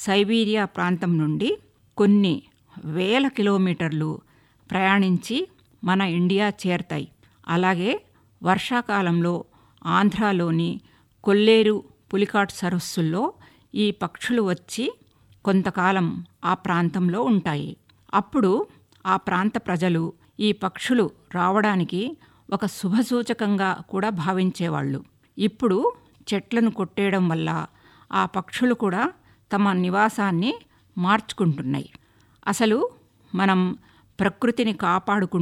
Siberia ప్రాంతం నుండి కొన్ని వేల కిలోమీటర్లు ప్రయాణించి మన ఇండియా చేరతాయి అలాగే వర్షాకాలంలో ఆంధ్రాలోని కొల్లేరు పులికాట్ సరస్సుల్లో ఈ పక్షులు వచ్చి కొంతకాలం ఆ ప్రాంతంలో ఉంటాయి అప్పుడు ఆ ప్రాంత ప్రజలు ఈ పక్షులు రావడానికి ఒక శుభసూచకంగా కూడా భావించేవాళ్ళు ఇప్పుడు చెట్లను కొట్టేయడం వల్ల ఆ పక్షులు కూడా తమ నివాసాన్ని మార్చుకుంటున్నాయి అసలు మనం ప్రకృతిని కాపాడుకుంటూ